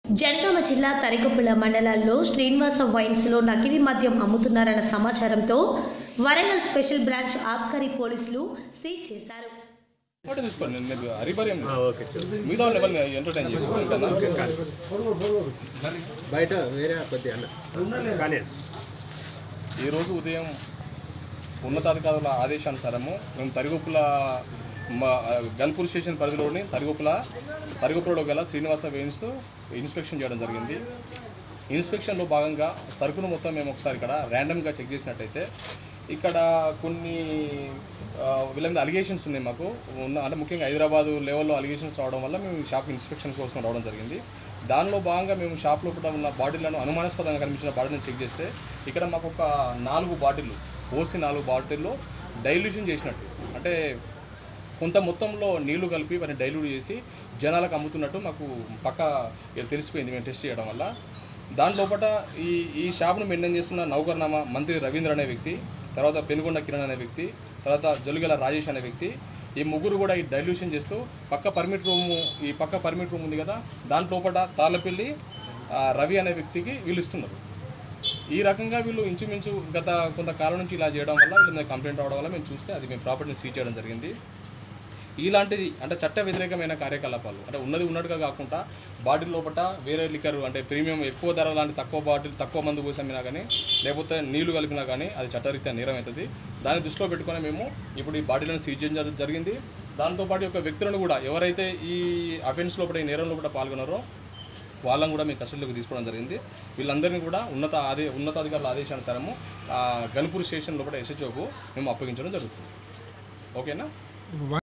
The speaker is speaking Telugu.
జనగామ జిల్లా తరికొప్పుల మండలాల్లో శ్రీనివాస వైన్స్లో నకిలీ మద్యం అమ్ముతున్నారన్న సమాచారంతో వరంగల్ స్పెషల్ బ్రాంచ్ ఆబ్కారీ పోలీసులు సీజ్ చేశారు ఫోటో తీసుకోండి నేను మీకు హరిబర్యం ఓకే చెప్పు మిగతా వాళ్ళు ఎవరిని ఎంటర్టైన్ చేయకుండా బయట వేరే కొద్ది అన్న కానీ ఈరోజు ఉదయం ఉన్నతాధికారుల ఆదేశానుసారము మేము తరిగొప్పుల మా గన్పూర్ స్టేషన్ పరిధిలోని తరిగొప్పుల తరిగొప్పులలో గల శ్రీనివాస వెయిన్స్ ఇన్స్పెక్షన్ చేయడం జరిగింది ఇన్స్పెక్షన్లో భాగంగా సరుకును మొత్తం మేము ఒకసారి ఇక్కడ ర్యాండమ్గా చెక్ చేసినట్టయితే ఇక్కడ కొన్ని ఆ, వీళ్ళ మీద అలిగేషన్స్ ఉన్నాయి మాకు ఉన్న అంటే ముఖ్యంగా హైదరాబాద్ లెవెల్లో అలిగేషన్స్ రావడం వల్ల మేము షాప్ ఇన్స్పెక్షన్ కోసం రావడం జరిగింది దానిలో భాగంగా మేము షాప్లో కూడా ఉన్న బాటిళ్లను అనుమానాస్పదంగా కనిపించిన బాటిల్ని చెక్ చేస్తే ఇక్కడ మాకు ఒక నాలుగు బాటిళ్ళు ఓసి నాలుగు బాటిల్లో డైల్యూషన్ చేసినట్టు అంటే కొంత మొత్తంలో నీళ్లు కలిపి వాటిని డైల్యూట్ చేసి జనాలకు అమ్ముతున్నట్టు మాకు పక్క ఇది తెలిసిపోయింది మేము టెస్ట్ చేయడం వల్ల దాని లోపల ఈ ఈ షాప్ను మెయింటైన్ చేస్తున్న నౌకర్నామా మంత్రి రవీంద్ర అనే వ్యక్తి తర్వాత పెనుగొండ కిరణ్ అనే వ్యక్తి తర్వాత జలుగల రాజేష్ అనే వ్యక్తి ఈ ముగ్గురు కూడా ఈ డైల్యూషన్ చేస్తూ పక్క పర్మిట్ రూమ్ ఈ పక్క పర్మిట్ రూమ్ ఉంది కదా దాని లోపల తాళ్ళపల్లి ఆ, రవి అనే వ్యక్తికి వీళ్ళు ఇస్తున్నారు ఈ రకంగా వీళ్ళు ఇంచుమించు గత కొంతకాలం నుంచి ఇలా చేయడం వల్ల వీళ్ళ మీద కంప్లైంట్ రావడం వల్ల మేము చూస్తే అది మేము ప్రాపర్టీని సీజ్ చేయడం జరిగింది ఇలాంటిది అంటే చట్ట వ్యతిరేకమైన కార్యకలాపాలు అంటే ఉన్నది ఉన్నట్టుగా కాకుండా బాటిల్ లోపల వేరే లిక్కర్ అంటే ప్రీమియం ఎక్కువ ధర లాంటి తక్కువ బాటిల్ తక్కువ మందు పోసి అమ్మినా కానీ లేకపోతే నీళ్లు కలిపినా కానీ అది చట్టరీత్యా నేరం అవుతుంది దాన్ని దృష్టిలో పెట్టుకొని మేము ఇప్పుడు ఈ బాటిల్ని సీజ్ చేయడం జరి- జరిగింది దాంతోపాటు యొక్క వ్యక్తులను కూడా ఎవరైతే ఈ అఫెన్స్ లోపల ఈ నేరం లోపల పాల్గొన్నారో వాళ్ళని కూడా మేము కస్టడీలోకి తీసుకోవడం జరిగింది వీళ్ళందరినీ కూడా ఉన్నత ఆదే ఉన్నతాధికారుల ఆదేశానుసారము ఆ గన్పూర్ స్టేషన్ లోపల ఎస్హెచ్ఓకు మేము అప్పగించడం జరుగుతుంది ఓకేనా